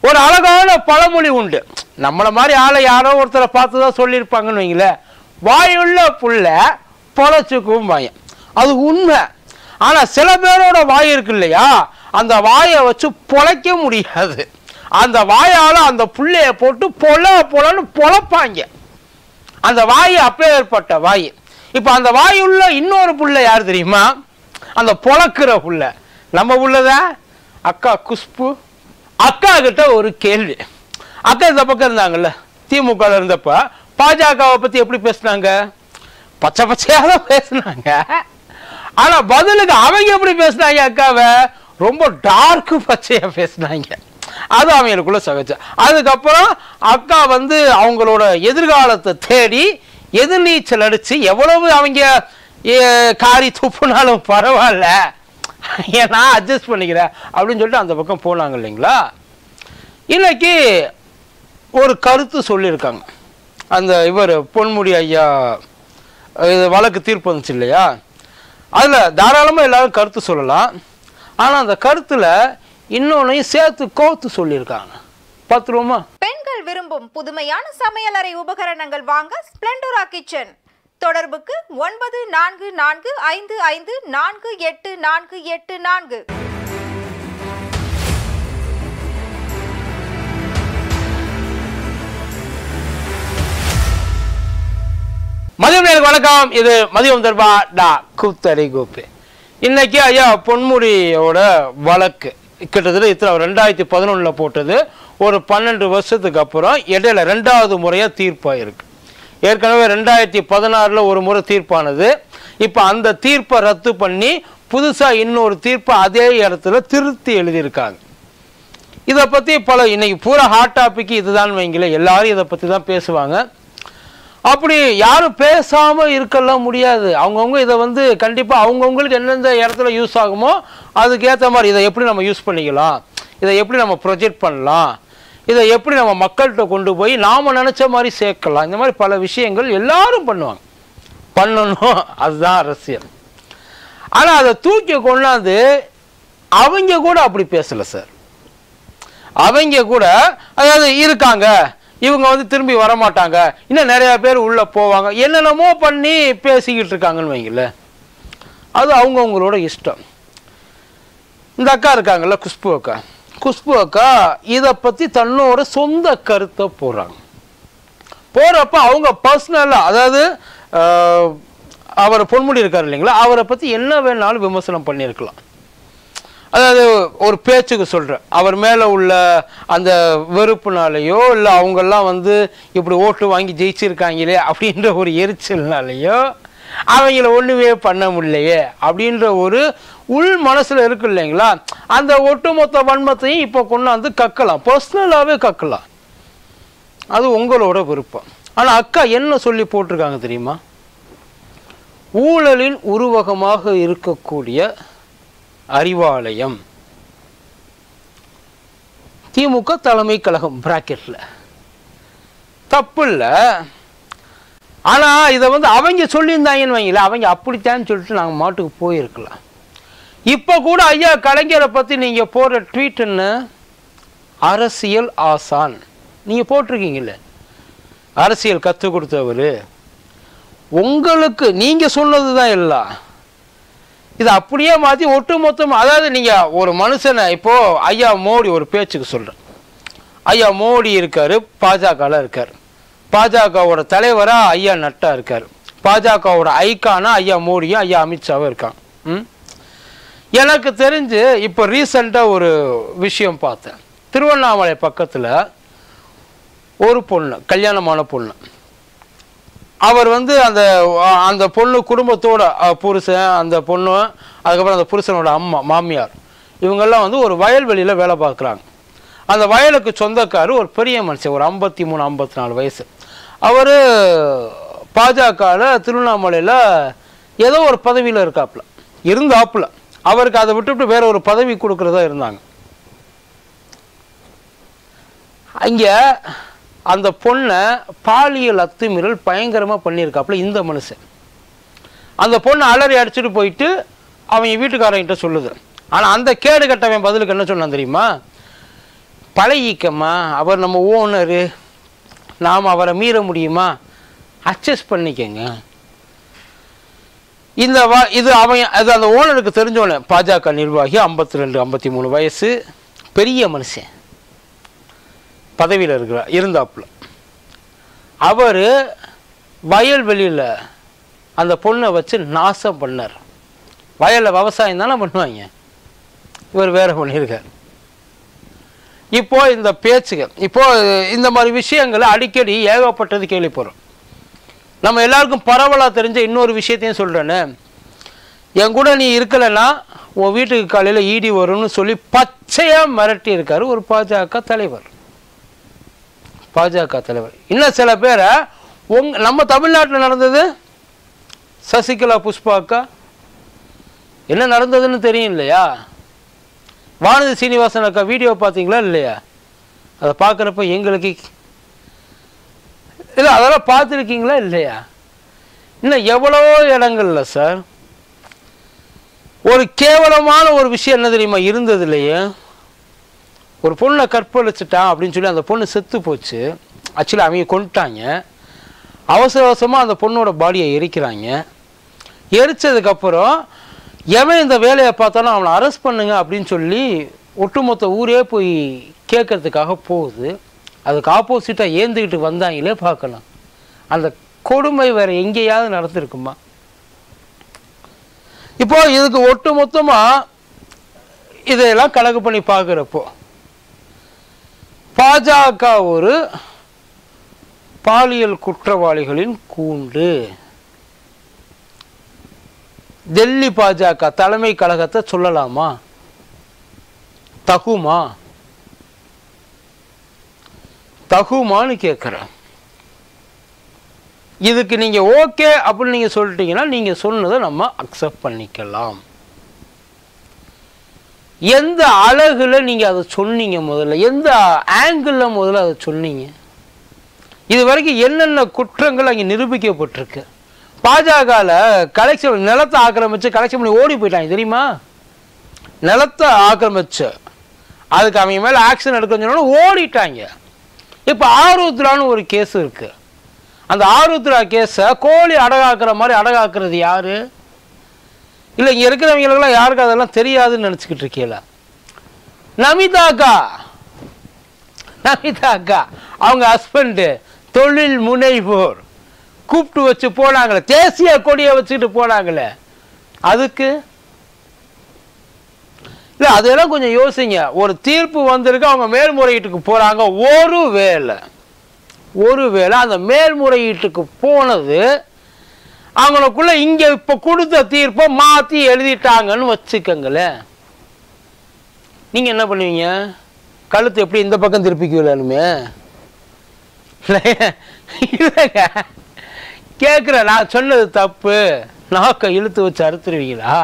ஒரு அழகான பழமொழி உண்டு நம்மளை மாதிரி ஆளை யாரோ ஒருத்தரை பார்த்து தான் சொல்லியிருப்பாங்கன்னு வைங்களேன் வாயுள்ள புள்ள பொழைச்சுக்கும் வாயம் அது உண்மை ஆனால் சில பேரோட வாய் இருக்கு இல்லையா அந்த வாயை வச்சு பொழைக்க முடியாது அந்த வாயால் அந்த புள்ளைய போட்டு பொல பொலன்னு பொழப்பாங்க அந்த வாய் அப்பேற்பட்ட வாய் இப்போ அந்த வாயுள்ள இன்னொரு புள்ள யார் தெரியுமா அந்த பொழக்கிற புள்ள நம்ம புள்ளதா அக்கா குஷ்பு அக்கா கிட்ட ஒரு கேள்வி அக்கா இந்த பக்கம் இருந்தாங்கல்ல திமுக ல இருந்தப்ப பாஜகவை பத்தி எப்படி பேசுனாங்க பச்சை பச்சையாக தான் பேசுனாங்க ஆனா பதிலுக்கு அவங்க எப்படி பேசுனாங்க அக்காவை ரொம்ப டார்க் பச்சையா பேசுனாங்க அது அவங்களுக்குள்ள சகஜம் அதுக்கப்புறம் அக்கா வந்து அவங்களோட எதிர்காலத்தை தேடி எதிர்நீச்சல் அடிச்சு எவ்வளவு அவங்க ஏ, காரி துப்புனாலும் பரவாயில்ல ஏன் நான் அட்ஜஸ்ட் பண்ணிக்கிறேன் அப்படின்னு சொல்லிட்டு அந்த பக்கம் போனாங்க இல்லைங்களா இன்னைக்கு ஒரு கருத்து சொல்லியிருக்காங்க அந்த இவர் பொன்முடி ஐயா இது வழக்கு தீர்ப்பு வந்துச்சு இல்லையா அதில் தாராளமாக எல்லாரும் கருத்து சொல்லலாம் ஆனால் அந்த கருத்தில் இன்னொன்னையும் சேர்த்து கோத்து சொல்லியிருக்காங்க பார்த்துருவோமா பெண்கள் விரும்பும் புதுமையான சமையலறை உபகரணங்கள் வாங்க ஸ்பிளெண்டோரா கிச்சன் தொடர்புக்கு ஒன்பது நான்கு நான்கு ஐந்து ஐந்து நான்கு எட்டு நான்கு எட்டு நான்கு மதியம் நேருக்கு வணக்கம் இது மதியம் தர்பா டா கூத்தரி கோப்பு இன்னைக்கு ஐயா பொன்முடியோட வழக்கு கிட்டத்தட்ட இத்தனை ரெண்டாயிரத்தி பதினொன்றில் போட்டது ஒரு பன்னெண்டு வருஷத்துக்கு அப்புறம் இடையில ரெண்டாவது முறையாக தீர்ப்பாயிருக்கு ஏற்கனவே ரெண்டாயிரத்தி பதினாறில் ஒரு முறை தீர்ப்பானது இப்போ அந்த தீர்ப்பை ரத்து பண்ணி புதுசாக இன்னொரு தீர்ப்பை அதே இடத்துல திருத்தி எழுதியிருக்காங்க இதை பற்றி பல இன்னைக்கு பூரா ஹாட் டாபிக் இதுதான் வைங்களேன் எல்லாரும் இதை பற்றி தான் பேசுவாங்க அப்படி யாரும் பேசாமல் இருக்கலாம் முடியாது அவங்கவுங்க இதை வந்து கண்டிப்பாக அவங்கவுங்களுக்கு எந்தெந்த இடத்துல யூஸ் ஆகுமோ அதுக்கேற்ற மாதிரி இதை எப்படி நம்ம யூஸ் பண்ணிக்கலாம் இதை எப்படி நம்ம ப்ரொஜெக்ட் பண்ணலாம் இதை எப்படி நம்ம மக்கள்கிட்ட கொண்டு போய் நாம் நினச்ச மாதிரி சேர்க்கலாம் இந்த மாதிரி பல விஷயங்கள் எல்லாரும் பண்ணுவாங்க பண்ணணும் அதுதான் அரசியல் ஆனால் அதை தூக்கி கொண்டாந்து அவங்க கூட அப்படி பேசலை சார் அவங்க கூட அதாவது இருக்காங்க இவங்க வந்து திரும்பி வரமாட்டாங்க இன்னும் நிறைய பேர் உள்ள போவாங்க என்னென்னமோ பண்ணி பேசிக்கிட்டு இருக்காங்கன்னு வைங்களேன் அது அவங்கவுங்களோட இஷ்டம் இந்த அக்கா இருக்காங்கல்ல குஷ்பு அக்கா குஷ்பு அக்கா இதை பற்றி தன்னோட சொந்த கருத்தை போடுறாங்க போகிறப்ப அவங்க பர்சனலாக அதாவது ஆஹ், அவர் பொன்முடி இருக்கார் இல்லைங்களா அவரை பற்றி என்ன வேணாலும் விமர்சனம் பண்ணியிருக்கலாம் அதாவது ஒரு பேச்சுக்கு சொல்கிறேன் அவர் மேலே உள்ள அந்த வெறுப்புனாலேயோ இல்லை அவங்கெல்லாம் வந்து இப்படி ஓட்டு வாங்கி ஜெயிச்சிருக்காங்களே அப்படின்ற ஒரு எரிச்சல்னாலேயோ அவங்கள ஒன்றுமே பண்ண முடியலையே அப்படின்ற ஒரு உள் மனசில் இருக்கு இல்லைங்களா அந்த ஒட்டுமொத்த வன்மத்தையும் இப்போ கொண்டாந்து கக்கலாம் பர்சனலாகவே கக்கலாம் அது உங்களோட விருப்பம் ஆனால் அக்கா என்ன சொல்லி போட்டிருக்காங்க தெரியுமா ஊழலின் உருவகமாக இருக்கக்கூடிய அறிவாலயம் திமுக தலைமை கழகம் பிராக்கெட்ல தப்பு இல்லை ஆனால் இதை வந்து அவங்க சொல்லியிருந்தாங்கன்னு வைங்களேன் அவங்க அப்படித்தான் சொல்லிட்டு நாங்கள் மாட்டுக்கு போயிருக்கலாம் இப்போ கூட ஐயா கலைஞரை பற்றி நீங்கள் போடுற ட்வீட்டுன்னு அரசியல் ஆசான் நீங்கள் போட்டிருக்கீங்கல்ல அரசியல் கற்றுக் கொடுத்தவர் உங்களுக்கு நீங்கள் சொன்னது தான் எல்லாம் இது அப்படியே மாற்றி ஒட்டு மொத்தமாக அதாவது நீங்கள் ஒரு மனுஷனை இப்போது ஐயா மோடி ஒரு பேச்சுக்கு சொல்கிறேன் ஐயா மோடி இருக்கார் பாஜகவில் இருக்கார் பாஜகவோட தலைவராக ஐயா நட்டா இருக்கார் பாஜகவோட ஐக்கானா ஐயா மோடியும் ஐயா அமித்ஷாவும் இருக்காங்க ம் எனக்கு தெரிஞ்சு இப்போ ரீசண்டாக ஒரு விஷயம் பார்த்தேன் திருவண்ணாமலை பக்கத்தில் ஒரு பொண்ணு கல்யாணமான பொண்ணு அவர் வந்து அந்த அந்த பொண்ணு குடும்பத்தோட அஹ், புருஷன் அந்த பொண்ணு அதுக்கப்புறம் அந்த புருஷனோட அம்மா மாமியார் இவங்கெல்லாம் வந்து ஒரு வயல்வெளியில் வேலை பார்க்குறாங்க அந்த வயலுக்கு சொந்தக்காரர் ஒரு பெரிய மனுஷன் ஒரு ஐம்பத்தி மூணு ஐம்பத்தி நாலு வயசு அவர் பாஜகவில் திருவண்ணாமலையில் ஏதோ ஒரு பதவியில் இருக்காப்புல இருந்தாப்புல அவருக்கு அதை விட்டுவிட்டு வேற ஒரு பதவி கொடுக்குறதா இருந்தாங்க அங்கே அந்த பொண்ணை பாலியல் அத்துமீறல் பயங்கரமாக பண்ணியிருக்காப்புல இந்த மனுஷன் அந்த பொண்ணை அலறி அடிச்சுட்டு போயிட்டு அவங்க வீட்டுக்காரங்கிட்ட சொல்லுது ஆனால் அந்த கேடு கட்டவன் பதிலுக்கு என்ன சொன்னான் தெரியுமா பழகிக்கம்மா அவர் நம்ம ஓனரு நாம் அவரை மீற முடியுமா அட்ஜஸ்ட் பண்ணிக்கங்க இந்த வா இது அவன் அது அந்த ஓனருக்கு தெரிஞ்சவன பாஜக நிர்வாகி ஐம்பத்தி ரெண்டு ஐம்பத்தி மூணு வயசு பெரிய மனுஷன் பதவியில் இருக்கிறார் இருந்தாப்புல அவர் வயல்வெளியில் அந்த பொண்ணை வச்சு நாசம் பண்ணார் வயலில் விவசாயம் தானே பண்ணுவாங்க இவர் வேற பண்ணியிருக்கார் இப்போ இந்த பேச்சுகள் இப்போ இந்த மாதிரி விஷயங்களை அடிக்கடி ஏகப்பட்டது கேள்விப்படுறோம் நம்ம எல்லாருக்கும் பரவலாக தெரிஞ்ச இன்னொரு விஷயத்தையும் சொல்கிறேன்னு என் கூட நீ இருக்கலைன்னா உன் வீட்டுக்கு காலையில் ஈடி வரும்னு சொல்லி பச்சையாக மிரட்டி இருக்காரு ஒரு பாஜக தலைவர் பாஜக தலைவர் இன்னும் சில பேரை உங் நம்ம தமிழ்நாட்டில் நடந்தது சசிகலா புஷ்பா அக்கா என்ன நடந்ததுன்னு தெரியும் இல்லையா வானதி சீனிவாசன் அக்கா வீடியோ பார்த்தீங்களா இல்லையா அதை பார்க்குறப்ப எங்களுக்கு இல்லை அதெல்லாம் பார்த்துருக்கீங்களா இல்லையா இன்னும் எவ்வளோ இடங்கள்ல சார் ஒரு கேவலமான ஒரு விஷயம் என்ன தெரியுமா இருந்தது இல்லையே ஒரு பொண்ணை கற்பழிச்சிட்டான் அப்படின்னு சொல்லி அந்த பொண்ணு செத்து போச்சு ஆக்சுவலி அவங்க கொண்டுட்டாங்க அவசர அவசரமாக அந்த பொண்ணோட பாடியை எரிக்கிறாங்க எரிச்சதுக்கப்புறம் எவன் இந்த வேலையை பார்த்தாலும் அவனை அரெஸ்ட் பண்ணுங்க அப்படின்னு சொல்லி ஒட்டுமொத்த ஊரே போய் கேட்கறதுக்காக போகுது அதுக்கு ஆப்போசிட்டாக ஏந்துக்கிட்டு வந்தாங்களே பார்க்கலாம் அந்த கொடுமை வேற எங்கேயாவது நடந்திருக்குமா இப்போ இதுக்கு ஒட்டு மொத்தமாக இதையெல்லாம் கணக்கு பண்ணி பார்க்குறப்போ பாஜக ஒரு பாலியல் குற்றவாளிகளின் கூண்டு டெல்லி பாஜக தலைமை கழகத்தை சொல்லலாமா தகுமா தகுமான்னு கேட்குறேன் இதுக்கு நீங்கள் ஓகே அப்படின்னு நீங்கள் சொல்லிட்டீங்கன்னா நீங்கள் சொன்னதை நம்ம அக்செப்ட் பண்ணிக்கலாம் எந்த அழகுல நீங்கள் அதை சொன்னீங்க முதல்ல எந்த ஆங்கிளில் முதல்ல அதை சொன்னீங்க இது வரைக்கும் என்னென்ன குற்றங்கள் அங்கே நிரூபிக்கப்பட்டிருக்கு பாஜகவில் கலெக்ஷன் நிலத்தை ஆக்கிரமிச்சு கலெக்ஷன் பண்ணி ஓடி போயிட்டாங்க தெரியுமா நிலத்தை ஆக்கிரமிச்சு அதுக்கு அவங்க மேலே ஆக்ஷன் எடுக்கணும்னு சொன்னா ஓடிட்டாங்க இப்போ ஆருத்ரான்னு ஒரு கேஸ் இருக்கு அந்த ஆருத்ரா கேஸை கோழி அடகாக்குற மாதிரி அடகாக்குறது யாரு இல்லை இங்கே இருக்கிறவங்களுக்கெல்லாம் யாருக்கும் அதெல்லாம் தெரியாதுன்னு நினச்சிக்கிட்டு இருக்கீங்களா நமிதா அக்கா நமிதா அக்கா அவங்க ஹஸ்பண்டு தொழில் முனைவோர் கூப்பிட்டு வச்சு போனாங்களே தேசிய கொடியை வச்சுக்கிட்டு போனாங்களே அதுக்கு இல்லை அதெல்லாம் கொஞ்சம் யோசிங்க ஒரு தீர்ப்பு வந்திருக்கு அவங்க மேல்முறையீட்டுக்கு போகிறாங்க ஒரு வேளை ஒரு வேளை அந்த மேல்முறையீட்டுக்கு போனது அவங்களுக்குள்ள இங்கே இப்போ கொடுத்த தீர்ப்பை மாற்றி எழுதிட்டாங்கன்னு வச்சுக்கோங்களேன் நீங்கள் என்ன பண்ணுவீங்க கழுத்து எப்படி இந்த பக்கம் திருப்பிக்குவீங்களானுமே இல்லைங்க கேட்குறேன் நான் சொன்னது தப்பு நாக்கை இழுத்து வச்சு அறுத்துருவீங்களா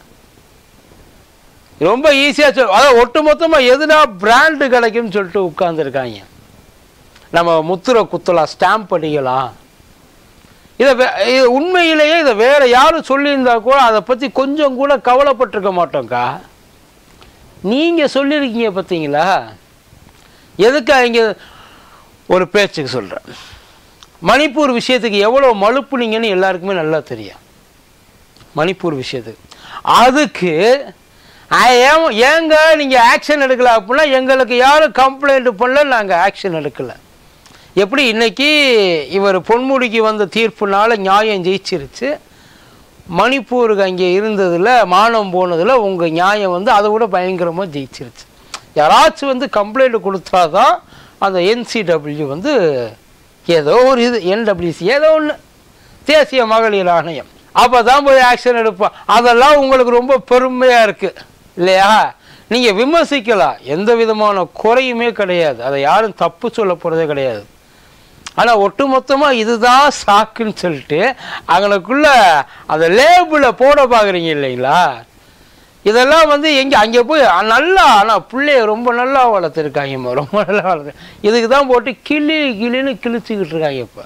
ரொம்ப ஈஸியாக சொல் அதான் ஒட்டு மொத்தமாக எதுனா பிராண்டு கிடைக்கும்னு சொல்லிட்டு உட்காந்துருக்காங்க நம்ம முத்திரை குத்தலாம் ஸ்டாம்ப் அடிக்கலாம் இதை வே- இது உண்மையிலேயே இதை வேற யாரும் சொல்லியிருந்தா கூட அதை பற்றி கொஞ்சம் கூட கவலைப்பட்டிருக்க மாட்டோம்க்கா நீங்கள் சொல்லியிருக்கீங்க பார்த்தீங்களா எதுக்கு அவங்க ஒரு பேச்சுக்கு சொல்கிறேன் மணிப்பூர் விஷயத்துக்கு எவ்வளோ மழுப்புனீங்கன்னு எல்லாருக்குமே நல்லா தெரியும் மணிப்பூர் விஷயத்துக்கு அதுக்கு ஆ, ஏன் ஏங்க நீங்கள் ஆக்ஷன் எடுக்கல அப்படின்னா எங்களுக்கு யாரும் கம்ப்ளைண்ட் பண்ணல நாங்கள் ஆக்ஷன் எடுக்கல எப்படி இன்னைக்கு இவர் பொன்முடிக்கு வந்த தீர்ப்புனால நியாயம் ஜெயிச்சிருச்சு மணிப்பூருக்கு அங்கே இருந்ததில் மானம் போனதில் உங்கள் நியாயம் வந்து அதை விட பயங்கரமாக ஜெயிச்சிருச்சு யாராச்சும் வந்து கம்ப்ளைண்ட் கொடுத்தாதான் அந்த என்சிடபிள்யூ வந்து ஏதோ ஒரு இது என்டபிள்யூசி ஏதோ ஒன்று தேசிய மகளிர் ஆணையம் அப்போ தான் போய் ஆக்ஷன் எடுப்போம் அதெல்லாம் உங்களுக்கு ரொம்ப பெருமையாக இருக்குது இல்லையா நீங்கள் விமர்சிக்கலாம் எந்த விதமான குறையுமே கிடையாது அதை யாரும் தப்பு சொல்ல போகிறதே கிடையாது ஆனால் ஒட்டுமொத்தமாக இதுதான் சாக்குன்னு சொல்லிட்டு அவங்களுக்குள்ள அந்த லேபிளை போட பார்க்குறீங்க இல்லைங்களா இதெல்லாம் வந்து எங்கே அங்கே போய் அ, நல்லா ஆனால் பிள்ளைய ரொம்ப நல்லா வளர்த்துருக்காங்கம்மா ரொம்ப நல்லா வளர்த்து இதுக்கு தான் போட்டு கிளி கிளின்னு கிழிச்சிக்கிட்டு இருக்காங்க இப்போ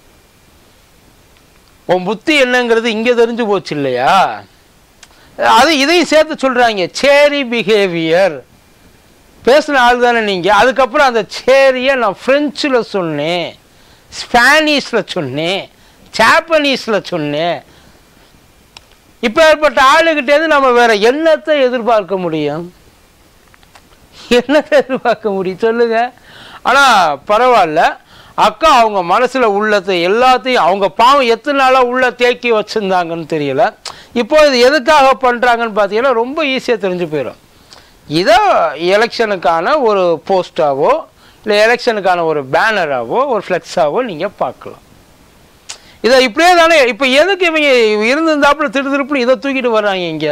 உன் புத்தி என்னங்கிறது இங்கே தெரிஞ்சு போச்சு இல்லையா அது இதையும் சேர்த்து சொல்கிறாங்க சேரி பிஹேவியர் பேசின ஆள் தானே நீங்கள் அதுக்கப்புறம் அந்த சேரியை நான் ஃப்ரெஞ்சில் சொன்னேன் ஸ்பானிஷில் சொன்னேன் ஜாப்பனீஸில் சொன்னேன் இப்போ ஏற்பட்ட ஆளுகிட்டேருந்து நம்ம வேற என்னத்தை எதிர்பார்க்க முடியும் என்னத்தை எதிர்பார்க்க முடியும் சொல்லுங்க ஆனால் பரவாயில்ல அக்கா அவங்க மனசில் உள்ளத்தை எல்லாத்தையும் அவங்க பாவம் எத்தனை நாளாக உள்ள தேக்கி வச்சுருந்தாங்கன்னு தெரியல இப்போ இது எதுக்காக பண்ணுறாங்கன்னு பார்த்தீங்கன்னா ரொம்ப ஈஸியாக தெரிஞ்சு போயிடும் இதை எலெக்ஷனுக்கான ஒரு போஸ்டாவோ இல்லை எலெக்ஷனுக்கான ஒரு பேனராவோ ஒரு ஃப்ளெக்ஸாவோ நீங்கள் பார்க்கலாம் இதை இப்படியே தானே இப்போ எதுக்கு இவங்க இருந்திருந்தாப்புல திரு திருப்புன்னு இதை தூக்கிட்டு வர்றாங்க இங்கே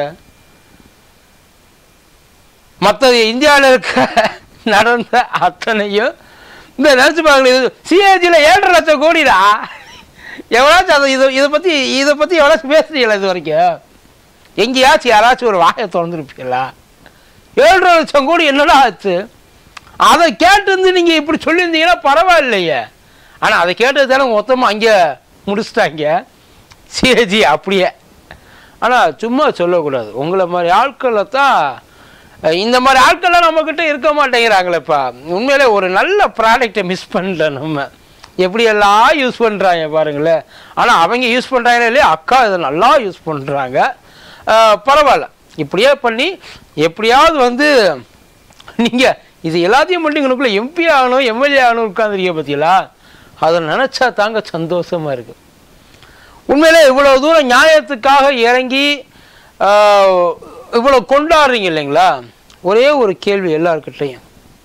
மற்றது இந்தியாவில் இருக்க நடந்த அத்தனையும் இந்த நினச்சி பாருங்க இது சிஏஜியில் ஏழரை லட்சம் கோடிடா எவ்வளோச்சும் அதை இதை இதை பற்றி இதை பற்றி எவ்வளோ பேசுறீங்களா இது வரைக்கும் எங்கேயாச்சும் யாராச்சும் ஒரு வாயை திறந்துருப்பீங்களா ஏழரை லட்சம் கோடி என்னடா ஆச்சு அதை கேட்டு நீங்கள் இப்படி சொல்லியிருந்தீங்கன்னா பரவாயில்லையே ஆனால் அதை கேட்டது தானே மொத்தமாக அங்கே முடிச்சிட்டாங்க சிஏஜி அப்படியே ஆனால் சும்மா சொல்லக்கூடாது உங்களை மாதிரி ஆட்களை தான் அஹ், இந்த மாதிரி ஆட்கள்லாம் நம்மக்கிட்ட இருக்க மாட்டேங்கிறாங்களேப்பா உண்மையிலே ஒரு நல்ல ப்ராடக்டை மிஸ் பண்ணல நம்ம எப்படியெல்லாம் யூஸ் பண்ணுறாங்க பாருங்களேன் ஆனால் அவங்க யூஸ் பண்ணுறாங்களே இல்லையா அக்கா இதை நல்லா யூஸ் பண்ணுறாங்க பரவாயில்ல இப்படியே பண்ணி எப்படியாவது வந்து நீங்கள் இது எல்லாத்தையும் மட்டும் இங்களுக்குள்ள எம்பி ஆகணும் எம்எல்ஏ ஆகணும் உட்காந்துருக்கீங்க பார்த்தீங்களா அதை நினச்சா தாங்க சந்தோஷமா இருக்கு உண்மையிலே இவ்வளோ தூரம் நியாயத்துக்காக இறங்கி ஆஹ், இவ்வளோ கொண்டாடுறீங்க இல்லைங்களா ஒரே ஒரு கேள்வி எல்லாருக்கிட்டையும்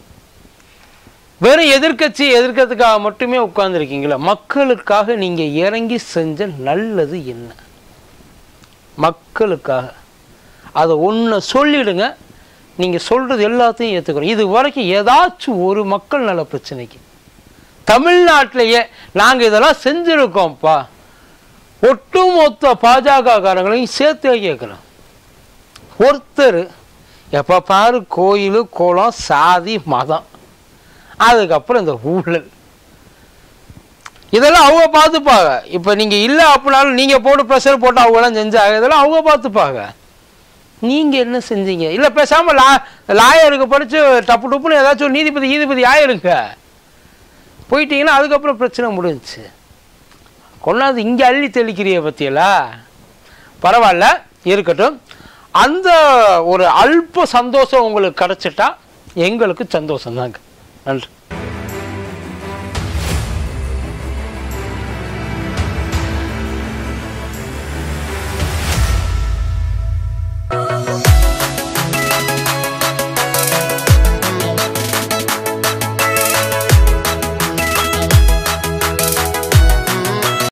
வெறும் எதிர்க்கட்சி எதிர்க்கிறதுக்காக மட்டுமே உட்கார்ந்துருக்கீங்களா மக்களுக்காக நீங்கள் இறங்கி செஞ்ச நல்லது என்ன மக்களுக்காக அதை ஒன்று சொல்லிடுங்க நீங்கள் சொல்கிறது எல்லாத்தையும் ஏற்றுக்கிறோம் இது வரைக்கும் ஏதாச்சும் ஒரு மக்கள் நல பிரச்சனைக்கு தமிழ்நாட்டிலேயே நாங்கள் இதெல்லாம் செஞ்சுருக்கோம்ப்பா ஒட்டுமொத்த பாஜகக்காரங்களையும் சேர்த்தே கேட்குறோம் ஒருத்தர் எப்போ பாரு கோயில் குளம் சாதி மதம் அதுக்கப்புறம் இந்த ஊழல் இதெல்லாம் அவங்க பார்த்துப்பாங்க இப்போ நீங்கள் இல்லை அப்படின்னாலும் நீங்கள் போட்டு ப்ரெஷர் போட்டு அவங்களாம் செஞ்சாங்க இதெல்லாம் அவங்க பார்த்துப்பாங்க நீங்கள் என்ன செஞ்சீங்க இல்லை பேசாமல் லா லாயருக்கு படித்து டப்பு டப்புன்னு ஏதாச்சும் ஒரு நீதிபதி நீதிபதி ஆயிருங்க போயிட்டீங்கன்னா அதுக்கப்புறம் பிரச்சனை முடிஞ்சுச்சு கொண்டாந்து இங்கே அள்ளி தெளிக்கிறிய பற்றியலா பரவாயில்ல இருக்கட்டும் அந்த ஒரு அல்ப சந்தோஷம் உங்களுக்கு கிடச்சிட்டா எங்களுக்கு சந்தோஷம் தாங்க நன்றி